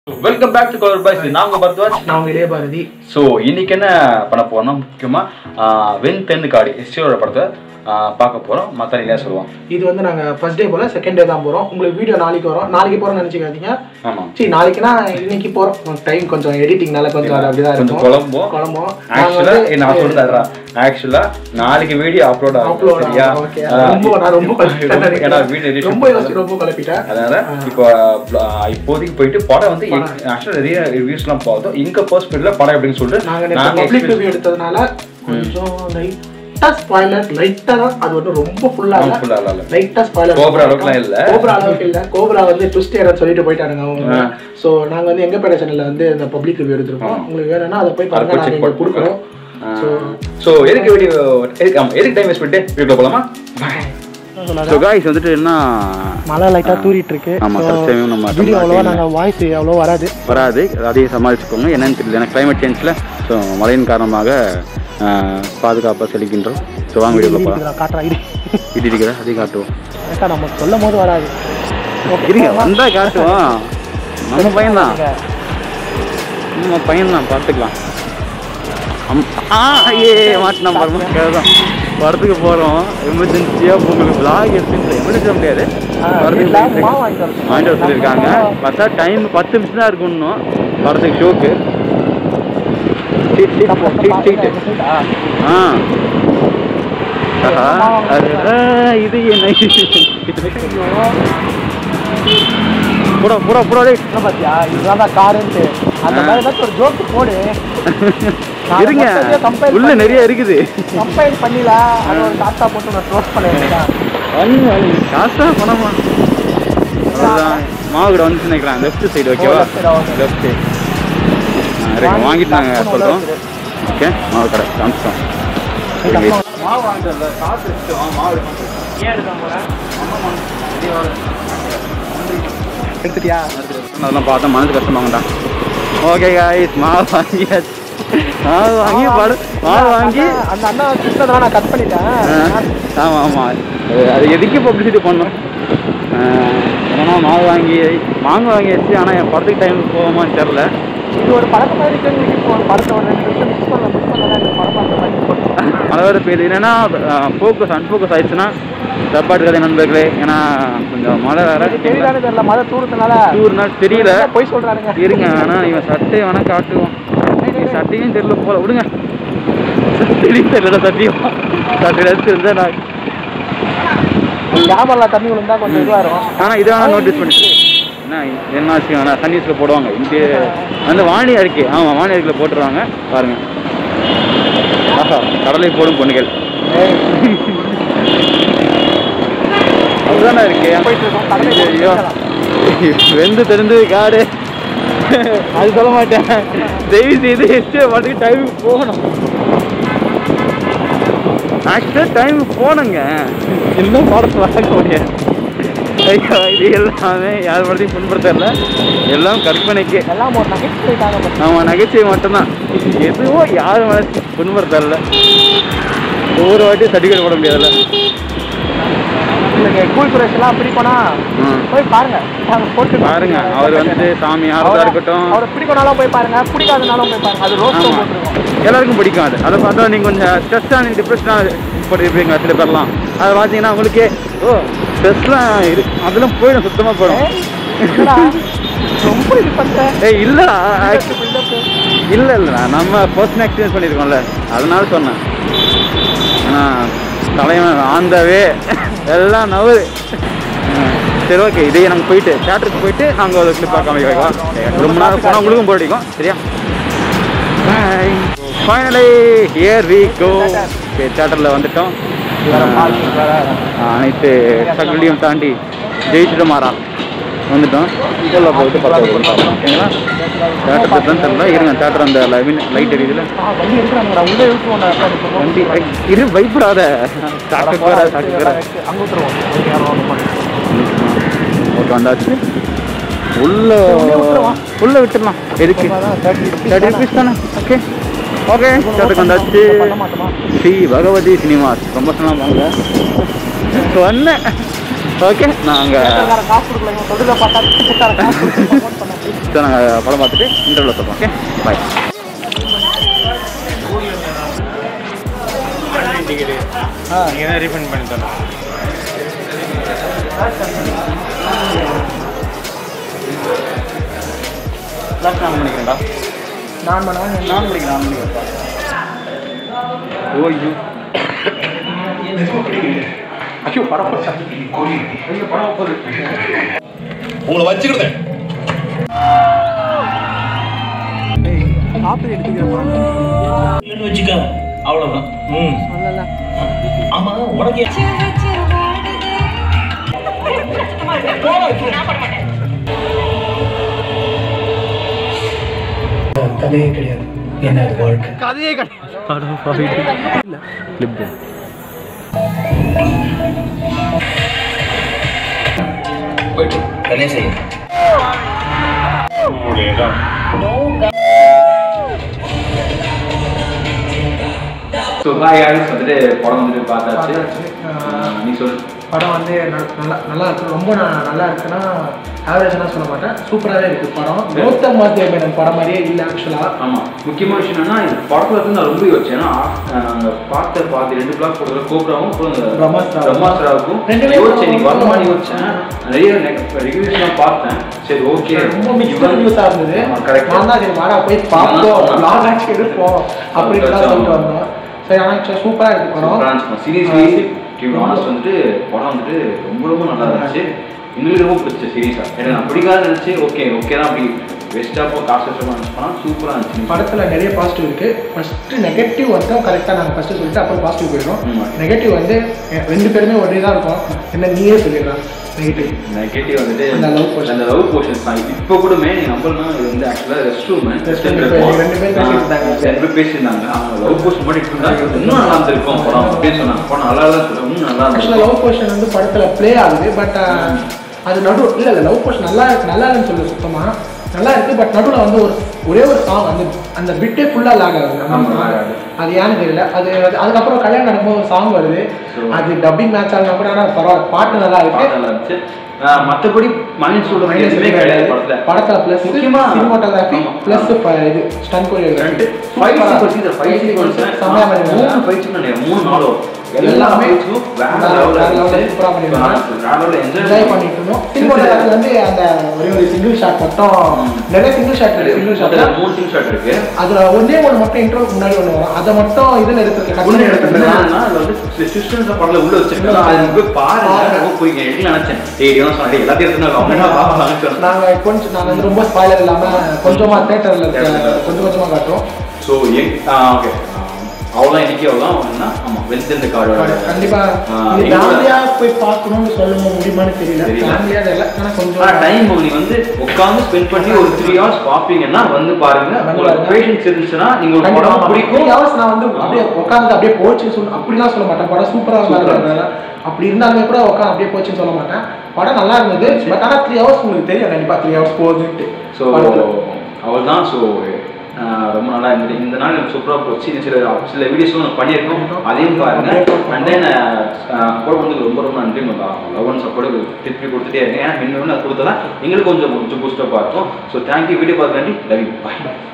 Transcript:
Welcome back to cover boys நாங்க பரத்வாஜ் நான் உங்க இளைய பாரதி ஸோ இன்னைக்கு என்ன பண்ண போறோம்னா முக்கியமா ஆஹ், வெண் தென்னு காடி எஸ்டியோட படத்தை ஆஹ், பார்க்க போறோம் மற்ற இல்லையா சொல்லுவோம் இது வந்து நாங்க ஃபர்ஸ்ட் டே போல செகண்ட் டே தான் போறோம் உங்களுக்கு வீடியோ நாளைக்கு வரும் நாளைக்கு போறோம்னு நினைச்சுக்காதீங்க ஆமா சரி நாளைக்குனா இன்னைக்கு போறோம் டைம் கொஞ்சம் எடிட்டிங்னால கொஞ்சம் அது அப்படிதான் கொஞ்சம் இருக்கும் குழம்பும் குழம்பும் நாங்க ஆக்சுவலா வந்து- நான் சொல்றேன் ஆக்சுவலா நாளைக்கு வீடியோ அப்லோட் ஆகும் Upload சரியா ஆகும், okay. ஆஹ், ரொம்ப நான் ரொம்ப குழப்பிட்டேன் ரொம்ப- ஏன்னா வீடியோ நினைக்கிறேன். ரொம்ப யோசிச்சு ரொம்ப குழப்பிட்டேன் அதனால இப்போ ஆஹ், இப்போதைக்கு போயிட்டு படம் வந்து ஆக்சுவலா நிறைய ரிவ்யூஸ்லாம் பார்த்தோம் இங்க ஃபர்ஸ்ட் ஸ்பீட்ல படம் எப்படின்னு சொல்லிட்டு நாங்க நேத்து நாங்க பப்ளிக் experience- ரிவ்யூ எடுத்ததுனால கொஞ்சம் லைட்டா ஸ்பாயிலர் லைட்டா தான் அது வந்து ரொம்ப ஃபுல்லா ஆமா, full ஆ இல்ல. லைட்டா ஸ்பாயிலர் கோப்ரா அளவுக்குலாம் இல்ல. கோப்ரா அளவுக்கு இல்ல கோப்ரா வந்து ட்விஸ்ட் ஏற சொல்லிட்டு போயிட்டாருங்க அவங்க சோ நாங்க வந்து எங்க பேட சேனல்ல வந்து இந்த பப்ளிக் ரிவ்யூ எடுத்திருக்கோம் உங்களுக்கு வேணும்னா அதை போய் பாருங்க போய் நாங்க check இங்க பண்ணி கொடுக்குறோம் சோ ஸோ எதுக்கு வீடியோ எதுக்கு ஆமா எதுக்கு டைம் வேஸ்ட் பண்ணிட்டு வீடியோ போலாமா ஸோ காய்ஸ் வந்துட்டு என்ன மழை லைட்டா தூரிட்டு இருக்கு ஆமா, correct time நம்ம வீடியோ தமிழ்நாட்டுல அவ்வளவா இல்ல. நாங்க வாய்ஸ் அவ்வளோ வராது வராது அதையும் சமாளிச்சுக்கோங்க என்னன்னு தெரியல ஏன்னா கிளைமேட் சேஞ்சில் ஸோ மழையின் காரணமாக பாதுகாப்பாக செலுக்கின்றோம் ஸோ வாங்க வீடியோவில் போகலாம் இதுல காட்டுறா இரு இது இருக்கிற அதையும் காட்டுவோம் கரெக்டா நம்ம சொல்லும் போது வராது இருங்க வந்தா காட்டுவோம் நம்ம பையன்தான் நம்ம பையன்தான் பார்த்துக்கலாம் அம்- ஆ ஏ மாட்டினா பாருமா தான் படத்துக்கு போகிறோம் எமர்ஜென்சியாக உங்களுக்கு vlog எடுத்துன்னு எமர்ஜென்சியாக முடியாது படத்துக்கு போயிட்டு மாவு வாங்கிட்டு வர வாங்கிட்டு வர சொல்லியிருக்காங்க பார்த்தா டைம் பத்து நிமிஷம் தான் இருக்கும் இன்னும் படத்துக்கு ஷோக்கு சீட் சீட் போ, சீட் சீட்டு ஆ ஆஹா, அது, ஆ, இது என்ன புடா புடா புடா டேய் என்ன பாத்தியா இதுதான் காருன்ட்டு அந்த மாதிரி ஏதாச்சும் ஒரு ஜோக்கு போடு இருங்க கம்பைல் உள்ள நிறைய இருக்குது கம்பைல் பண்ணில அது ஒரு டாட்டா போட்டு நான் க்ளோஸ் பண்ணிருக்கேன் காசா பணமா அவ்வளோதான் மாவு கூட வந்து நினைக்கிறேன் லெஃப்ட் சைடு ஓகேவா left side, okay. Left side வாங்கிட்டு நாங்கள் சொல்கிறோம் ஓகே மாவு கடை காமிச்சிட்டோம் மாவு வாங்கிட்டு காசு எடுத்துட்டோம் மாவு ஏன் எடுக்க போறேன் எடுத்துட்டியா அதெல்லாம் பார்த்தா மனசு கஷ்டமாங்கடா ஓகே காய்ஸ் மாவு வாங்கியாச்சு மாவு வாங்கி படு மாவு வாங்கி அந்த அண்ணா கிருஷ்ணதெல்லாம் நான் கட் பண்ணிட்டேன் ஆமாம் ஆமாம் அது அது எதுக்கு பப்ளிசிட்டி பண்ணோம் ஏன்னா மாவு வாங்கி மாங்கு வாங்கியாச்சு ஆனால் என் படத்துக்கு டைம் போகுமான்னு தெரில இது ஒரு பழக்க மாதிரி இருக்கு உங்களுக்கு இப்போ ஒரு படத்தை ஒரு ரெண்டு நிமிஷம் மிஸ் பண்ணல மிஸ் பண்ணல இந்த படம் பார்த்த மாதிரி இருக்கும். மழை வேறு பெய்யுது என்னன்னா ஃபோக்கஸ் அன்ஃபோக்கஸ் ஆயிடுச்சுன்னா தப்பாட்டு கதை நண்பர்களே ஏன்னா கொஞ்சம் மழை வேற இது தெரியுதானே தெரியல மழை தூரத்துனால டூர்னா தெரியல போய் சொல்றாருங்க இருங்க வேணா இவன் சட்டையை வேணா காட்டுவோம் சட்டையும் தெரியல போல விடுங்க சட்டையும் தெரியல சத்தியம் சட்டையில எடுத்து நான் கேமரா தண்ணி விழுந்தா கொஞ்சம் இதுவா இருக்கும் ஆனால் இதை வேணா நோட்டீஸ் பண்ணிட்டு என்ன என்ன ஆச்சு வேணா சன் நியூஸில் போடுவாங்க இந்த அந்த வாணி அறிக்கை ஆமாம் வாணி அறிக்கையில் போட்டுருவாங்க பாருங்க ஆஹா கடலை போடும் பொண்ணுகள் அதுதானே இருக்கு போயிட்டு இருக்கோம் கடலை ஐயோ வெந்து தெரிந்து காடு அது சொல்ல மாட்டேன் தயவு செய்து எஸ்டே பாட்டுக்கு டைம் போகணும் ஆக்சுவலாக டைம் போனங்க இன்னும் படத்தை பார்க்க முடியாது ஐயோ இது எல்லாமே யார் படத்தையும் புண்படுத்தல எல்லாம் கற்பனைக்கு எல்லாம் ஒரு நகைச்சு போயிட்டாங்க பாரு. நம்ம நகைச்சுவை மட்டும்தான் எதுவும் யார் மனசு புண்படுத்தல ஒவ்வொரு வாட்டியும் சர்டிஃபிகேட் போட முடியாதுல்ல இல்லைங்க கூல் சுரேஷ் எல்லாம் அப்படி போனா ம் போய் பாருங்க நாங்க போட்டு பாருங்க அவர் வந்துட்டு சாமி ஆரதா இருக்கட்டும் அவரை பிடிக்கனாலும் போய் பாருங்க பிடிக்காதனாலும் போய் பாருங்க அது ரோஸ்ட் ஆமா. போட்டுருக்கோம் எல்லாருக்கும் பிடிக்கும் அது அதை பார்த்தா நீங்கள் கொஞ்சம் ஸ்ட்ரெஸ்ஸாக டிப்ரெஷனாக போட்டுருப்பீங்க சில பேர்லாம் அதை பார்த்தீங்கன்னா உங்களுக்கே ஓ ஸ்ட்ரெஸ்லாம் இரு அதெல்லாம் போயிடும் சுத்தமாக போயிடும் என்னடா, ரொம்ப இது பண்ணிட்டேன் ஏய் இல்லைடா இல்லை இல்லைடா நம்ம பர்சனல் எக்ஸ்பீரியன்ஸ் பண்ணியிருக்கோம்ல அதனால சொன்னேன் ஏன்னா தலைவன் ஆந்தவே எல்லாம் நவரு ம், சரி ஓகே இதே நம்ம போயிட்டு தேட்டருக்கு போயிட்டு நாங்கள் ஒரு கிளிப் பார்க்க வைக்கலாம் ரொம்ப நேரம் போனால் உங்களுக்கும் போர் அடிக்கும் சரியா finally here we go okay தேட்டரில் வந்துட்டோம் அனைத்து சகலையும் தாண்டி ஜெயிச்சுட்டு மாறா வந்துட்டோம் உள்ள போயிட்டு பரவாயில்ல ஓகேங்களா தேட்டர் தான் தெரியல இருங்க தேட்டர் அந்த லைட் எரியுதுல வண்டி எடுக்கிறாங்கடா உள்ள இழுத்து வண்டி ஐ, இரு பயப்படாத சாக்கு வேற சாக்கு வேற அங்க விட்டுருவோம் ஒரு யாரும் வாங்க மாட்டோம். ஓகே வந்தாச்சு உள்ள உள்ளே விட்டுருவா. உள்ள விட்டுடலாம் எதுக்கு அதான் 30 rupees தேர்ட்டி தானே. ருபீஸ் தானே ஓகே ஓகே தேட்டருக்கு வந்தாச்சு பண்ண மாட்டோமா ஸ்ரீ பகவதி சினிமாஸ் ரொம்ப சொன்னா வாங்க சொன்னேன் ஓகே நாங்கள் வேற காசு கொடுக்கல இவன் சொல்றத பார்த்தா பிச்சைக்கார காசு கொடுத்து support பண்ண please. நாங்கள் படம் பார்த்துட்டு இன்டர்வியூவில் சொல்கிறோம் ஓகே பாய் ஆ நீங்கள் தான் ரீஃபண்ட் பண்ணி தரணும் லாஸ்ட் நான் பண்ணிக்கிறேன்டா நான் பண்ணுவேன் நீ நான் பண்ணிக்கிறேன் நான் பண்ணிக்கிறேன்ப்பா ஓய்யோ ஐயோ படம் போச்சா? உங்களை வச்சுக்கிட்டேன் ஏய், காப்பி எடுத்துக்கிற படம் இல்லைன்னு வச்சுக்க அவ்வளோதான் ம் சொல்லல ஆமா உனக்கு கதையே கிடையாது என்ன வாழ்க்கை கதையே கிடையாது கிளிப்பு போயிட்டு வேலையை செய்ய ஸோ பாய் ஆடிஸ் வந்துட்டு படம் வந்துட்டு பார்த்தாச்சு பார்த்தாச்சு. ஆஹ் நீ சொல்லு படம் வந்து ந- நல்லா நல்லா இருக்கு ரொம்ப ந- நல்லா இருக்குன்னா ஆவரேஜ்னா சொல்ல மாட்டேன் சூப்பராகவே இருக்கு படம் கௌதம் வாத்தியமேனன் படம் மாதிரியே இல்லை ஆக்சுவலாக ஆமாம் முக்கியமான விஷயம் என்னன்னா இந்த படத்தில் வந்து நான் ரொம்ப யோசிச்சேன் ஏன்னா நாங்கள் பார்த்த பார்த்து ரெண்டு பிளாக் போடுற கோப்ராவும் அப்புறம் இந்த பிரம்மாஸ்திரா. பிரம்மாஸ்திராவுக்கும் ரெண்டுமே யோசிச்சேன் இன்னைக்கு ரொம்ப- வரமான்னு யோசிச்சேன் நிறைய ரிவ்யூஸ்லாம் பார்த்தேன் சரி ஓகே ரொம்ப மிக்சட் நியூஸாக இருந்தது கரெக்ட் நான் தான் சரி வாடா போய் பார்ப்போம் ஆமா. லாங் ஆச்சு எடுப்போம் அப்படின்னு தான் சொல்லிட்டு வந்தோம் சரி ஆனால் ஆக்சுவலாக சூப்பராக இருக்கு படம் சீரியஸ்லி டிவி ஆனஸ்ட் வந்துட்டு படம் வந்துட்டு ரொம்ப ரொம்ப நல்லா இருந்துச்சு எங்களுக்கு ரொம்ப பிடிச்ச சீரியஸா எனக்கு நான் பிடிக்காத நினைச்சு ஓகே ஓகே தான் அப்படி வெஸ்டா போ காசு வச்சமா நினைச்சு படம் சூப்பரா இருந்துச்சு படத்துல நிறைய பாசிட்டிவ் இருக்கு ஃபர்ஸ்ட் நெகட்டிவ் மட்டும் கரெக்டாக நாங்கள் ஃபர்ஸ்ட் சொல்லிட்டு அப்புறம் பாசிட்டிவ் போயிடும் ம். நெகட்டிவ் வந்து எ- ரெண்டு பேருமே ஒரே தான் இருக்கும் என்ன நீயே சொல்லிடுறான் நெகட்டிவ் நெகட்டிவ் வந்துட்டு அந்த love portion. அந்த லவ் போர்ஷன்ஸ் தான் இப்போ கூடமே நீ நம்பர்னா இது வந்து ஆக்சுவலாக ரெஸ்ட் ரூம் Rest room இப்ப ரெண்டு பேர் பேசிட்டு இருந்தாங்க. ரெண்டு பேர் பேசியிருந்தாங்க அவங்க லவ் போர்ஷன் மட்டும் இப்படி இருந்தா இன்னும் நல்லா இருந்திருக்கும் படம் அப்படின்னு சொன்னாங்க படம் நல்லா தான் சொல்லுவேன் இன்னும் நல்லா ஆக்சுவலாக இருந்திருக்கும் லவ் போர்ஷன் வந்து படத்துல ப்ளே ஆகுது பட் அது நடு இல்ல இல்ல லவ் போர்ஷன் நல்லா இருக்கு நல்லா இல்லைன்னு சொல்லு சுத்தமா நல்லா இருக்கு பட் நடுவில் வந்து ஒரு ஒரே ஒரு சாங் அந்த அந்த பிட்டே ஃபுல்லாக லாக் ஆகுது அந்த ஆமா, song. lag ஆகுது. அது ஏன்னு தெரியல அது அது- அதுக்கப்புறம் கல்யாணம் நடக்கும்போது ஒரு சாங் வருது So- அது டப்பிங் மேட்ச் ஆனா கூட ஆனால் பரவாயில்ல பாட்டு நல்லா இருக்கு படம் நல்லா இருந்துச்சு ஆஹ் மத்தபடி மைனஸ் சொல்றது Minus எதுவுமே கிடையாது படத்துல படத்துல பிளஸ் முக்கியமா சினிமாட்டோகிராஃபி ஆமா. பிளஸ் இது ஸ்டன் ரெண்டு ஃபைவ் சீக்வன்ஸ் இந்த ஃபைவ் சீக்வன்ஸ் செம்மையா மூணு பண்ணிருக்காங்க ஃபைவ் சீக்வன்ஸ் மூணு நாளும் எல்லா எல்லாமே ஃபைட்ஸும் வேற வேற லெவல்ல level ல இருந்துச்சு சூப்பரா பண்ணிருக்காங்க. வேற லெவல்ல என்ஜாய் என்ஜாய் பண்ணிட்டு இருந்தோம் சினிமாட்டோகிராஃபி வந்து அந்த ஒரே ஒரு சிங்கிள் ஷாட் மட்டும் நிறைய சிங்கிள் ஷாட் இருக்கு சிங்கிள் ஷாட் மூணு டீம் ஷாட் இருக்கு அதுல ஒண்ணே ஒண்ணு மட்டும் இன்ட்ரோக்கு முன்னாடி ஒண்ணு வரும் அதை மட்டும் இதுல எடுத்துருக்கேன் ஒண்ணு கட்டுரை எடுத்துருந்தா எடுத்துருக்கேன் அதுல வந்து சிஸ்டம்ஸ் படல உள்ள வச்சிருக்காங்க அது போய் பாருங்க ரொம்ப போய் எடுக்கல நினைச்சேன் டேய் இவன் சொன்னா எல்லாத்தையும் எடுத்துனா அவங்க என்ன பாப்பாங்கன்னு சொன்னேன் நாங்க கொஞ்சம் நாங்க வந்து ரொம்ப ஸ்பாயிலர் இல்லாம கொஞ்சமா தேட்டர்ல இருக்க கொஞ்சம் கொஞ்சமா காட்டுறோம் ஸோ எங் ஓகே அவ்வளோதான் இன்னைக்கு அவ்வளோதான் என்ன ஆமாம் வெல்த் கார்டோட கண்டிப்பா ஆ, இது எங்களோட- ஃபேமிலியா போய் பார்க்கணும்னு சொல்ல முடியுமான்னு தெரியல தெரியல. ஃபேமிலியா தெரியல ஆனா ஆனா கொஞ்சம் டைம் நீ வந்து உட்கார்ந்து ஸ்பெண்ட் பண்ணி ஒரு த்ரீ ஹவர்ஸ் பாப்பீங்கன்னா வந்து பாருங்க வந்து உங்களுக்கு பாருங்க. பேஷன்ஸ் இருந்துச்சுன்னா நீங்க ஒரு கண்டிப்பா படம் பிடிக்கும் Three hours நான் வந்து அப்படியே உட்காந்து அப்படியே போச்சுன்னு சொல்ல அப்படிலாம் சொல்ல மாட்டேன் படம் சூப்பரா சூப்பரா இருந்தாங்க அப்படி இருந்தாலுமே கூட உட்காந்து அப்படியே போச்சுன்னு சொல்ல மாட்டேன் படம் நல்லா இருந்தது பட் ஆனா த்ரீ ஹவர்ஸ் உங்களுக்கு தெரியும் கண்டிப்பா த்ரீ ஹவர்ஸ் போகுதுன்ட்டு ஸோ படத்துல. அவள் தான் ஸோ ரொம்ப நல்லா இருந்தது இந்த நாள் எனக்கு சூப்பராக போச்சு இன்னும் சில சில வீடியோஸ்லாம் நான் பண்ணியிருக்கோம் அதையும் பாருங்க அண்ட் தென் கூட வந்து ரொம்ப ரொம்ப நன்றி லவ் அண்ட் சப்போர்ட் திருப்பி கொடுத்துட்டே இருக்கேன் ஏன்னா இன்னொன்று அது கொடுத்தா எங்களுக்கு கொஞ்சம் கொஞ்சம் பூஸ்டப்பாக இருக்கும் ஸோ தேங்க்யூ வீடியோ பார்த்துக்காண்டி லவ் யூ பாய்